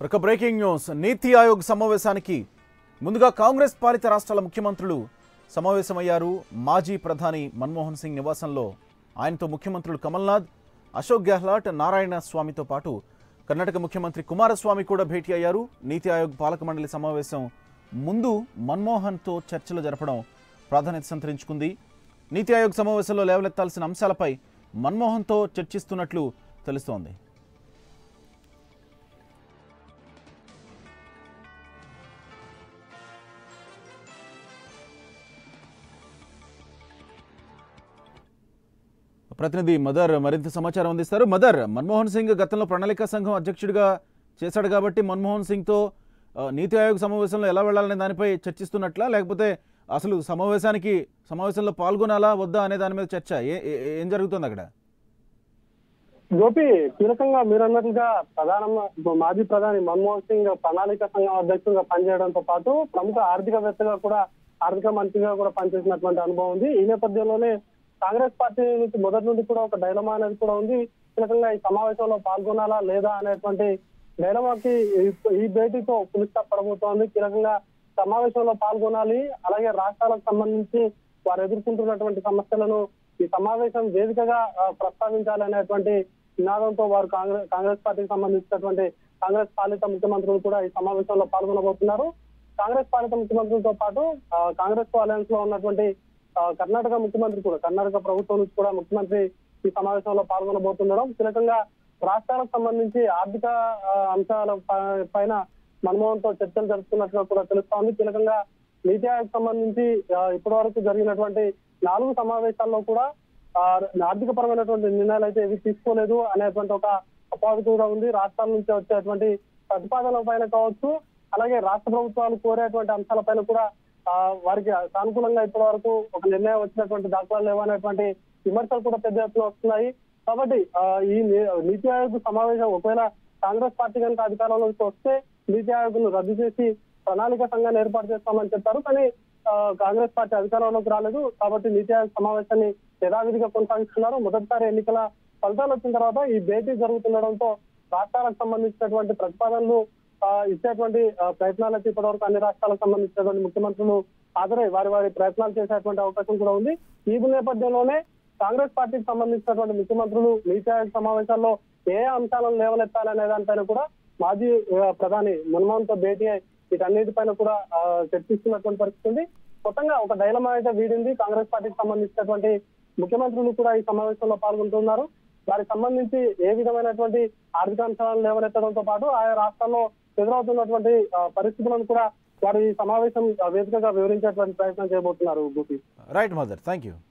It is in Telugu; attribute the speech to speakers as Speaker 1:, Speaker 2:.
Speaker 1: ఒక బ్రేకింగ్ న్యూస్ నీతి ఆయోగ్ సమావేశానికి ముందుగా కాంగ్రెస్ పాలిత రాష్ట్రాల ముఖ్యమంత్రులు సమావేశమయ్యారు మాజీ ప్రధాని మన్మోహన్ సింగ్ నివాసంలో ఆయనతో ముఖ్యమంత్రులు కమల్నాథ్ అశోక్ గెహ్లాట్ నారాయణ స్వామితో పాటు కర్ణాటక ముఖ్యమంత్రి కుమారస్వామి కూడా భేటీ అయ్యారు నీతి ఆయోగ్ పాలక మండలి సమావేశం ముందు మన్మోహన్తో చర్చలు జరపడం ప్రాధాన్యత సంతరించుకుంది నీతి ఆయోగ్ సమావేశంలో లేవనెత్తాల్సిన అంశాలపై మన్మోహన్తో చర్చిస్తున్నట్లు తెలుస్తోంది ప్రతినిధి మదర్ మరింత సమాచారం అందిస్తారు మదర్ మన్మోహన్ సింగ్ గతంలో ప్రణాళికా సంఘం అధ్యక్షుడిగా చేశాడు కాబట్టి మన్మోహన్ సింగ్తో ఆ, నీతి ఆయోగ్ సమావేశంలో ఎలా వెళ్ళాలనే దానిపై చర్చిస్తున్నట్లా లేకపోతే అసలు సమావేశానికి సమావేశంలో పాల్గొనాలా వద్దా అనే దాని మీద చర్చ ఏ- ఏ- ఏం జరుగుతుంది అక్కడ
Speaker 2: గోపి కీలకంగా మీరు అన్నట్లుగా ప్రధాన మాజీ ప్రధాని మన్మోహన్ సింగ్ ప్రణాళిక సంఘం అధ్యక్షుడిగా పనిచేయడంతో పాటు ప్రముఖ ఆర్థికవేత్తగా కూడా ఆర్థిక మంత్రిగా కూడా పనిచేసినటువంటి అనుభవం ఉంది ఈ నేపథ్యంలోనే కాంగ్రెస్ పార్టీ నుంచి మొదటి నుండి కూడా ఒక డైలమా అనేది కూడా ఉంది కీలకంగా ఈ సమావేశంలో పాల్గొనాలా లేదా అనేటువంటి డైలమాకి ఈ- ఈ భేటీతో పులిస్తా పడబోతోంది కీలకంగా సమావేశంలో పాల్గొనాలి అలాగే రాష్ట్రాలకు సంబంధించి వారు ఎదుర్కొంటున్నటువంటి సమస్యలను ఈ సమావేశం వేదికగా ఆ, ప్రస్తావించాలి అనేటువంటి నినాదంతో వారు కాంగ్రెస్ కాంగ్రెస్ పార్టీకి సంబంధించినటువంటి కాంగ్రెస్ పాలిత ముఖ్యమంత్రులు కూడా ఈ సమావేశంలో పాల్గొనబోతున్నారు కాంగ్రెస్ పాలిత ముఖ్యమంత్రులతో పాటు ఆ, కాంగ్రెస్ అలయన్స్ లో ఉన్నటువంటి ఆ, కర్ణాటక ముఖ్యమంత్రి కూడా కర్ణాటక ప్రభుత్వం నుంచి కూడా ముఖ్యమంత్రి ఈ సమావేశంలో పాల్గొనబోతుండడం కీలకంగా రాష్ట్రాలకు సంబంధించి ఆర్థిక ఆ, అంశాల ప- పైన మన్మోహన్ తో చర్చలు జరుపుతున్నట్టుగా కూడా తెలుస్తోంది కీలకంగా నీతి ఆయోగ్ సంబంధించి ఆ, ఇప్పటి వరకు జరిగినటువంటి నాలుగు సమావేశాల్లో కూడా ఆ, ఆర్థిక పరమైనటువంటి నిర్ణయాలు అయితే ఏవి తీసుకోలేదు అనేటువంటి ఒక అపాధి కూడా ఉంది రాష్ట్రాల నుంచి వచ్చేటువంటి ప్రతిపాదనల పైన కావచ్చు అలాగే రాష్ట్ర ప్రభుత్వాలు కోరేటువంటి అంశాలపైన కూడా ఆ, వారికి సానుకూలంగా ఇప్పటి వరకు ఒక నిర్ణయం వచ్చినటువంటి దాఖలాలు లేవనేటువంటి విమర్శలు కూడా పెద్ద ఎత్తున వస్తున్నాయి కాబట్టి ఆ, ఈ ని- నీతి ఆయోగ్ సమావేశం ఒకవేళ కాంగ్రెస్ పార్టీ కనుక అధికారంలోకి వస్తే నీతి ఆయోగ్ ను రద్దు చేసి ప్రణాళిక సంఘాన్ని ఏర్పాటు చేస్తామని చెప్పారు కానీ ఆ, కాంగ్రెస్ పార్టీ అధికారంలోకి రాలేదు కాబట్టి నీతి ఆయోగ్ సమావేశాన్ని యథావిధిగా కొనసాగిస్తున్నారు మొదటిసారి ఎన్నికల ఫలితాలు వచ్చిన తర్వాత ఈ భేటీ జరుగుతుండడంతో రాష్ట్రాలకు సంబంధించినటువంటి ప్రతిపాదనలు ఆ, ఇచ్చేటువంటి ఆ, ప్రయత్నాలకు ఇప్పటివరకు అన్ని రాష్ట్రాలకు సంబంధించినటువంటి ముఖ్యమంత్రులు హాజరై వారి వారి ప్రయత్నాలు చేసేటువంటి అవకాశం కూడా ఉంది ఈ నేపథ్యంలోనే కాంగ్రెస్ పార్టీకి సంబంధించినటువంటి ముఖ్యమంత్రులు నీతి ఆయోగ్ సమావేశాల్లో ఏ అంశాలను లేవనెత్తాలనే దానిపైన కూడా మాజీ ఆ, ప్రధాని మన్మోహన్ తో భేటీ అయి వీటన్నిటిపైన కూడా ఆ, చర్చిస్తున్నటువంటి పరిస్థితి ఉంది మొత్తంగా ఒక డైలమా అయితే వీడింది కాంగ్రెస్ పార్టీకి సంబంధించినటువంటి ముఖ్యమంత్రులు కూడా ఈ సమావేశంలో పాల్గొంటున్నారు వారికి సంబంధించి ఏ విధమైనటువంటి ఆర్థిక అంశాలను లేవనెత్తడంతో పాటు ఆయా రాష్ట్రాల్లో ఎదురవుతున్నటువంటి ఆ, పరిస్థితులను కూడా వారు ఈ సమావేశం ఆ, వేదికగా వివరించేటువంటి ప్రయత్నం చేయబోతున్నారు Gopi
Speaker 1: right mother thank you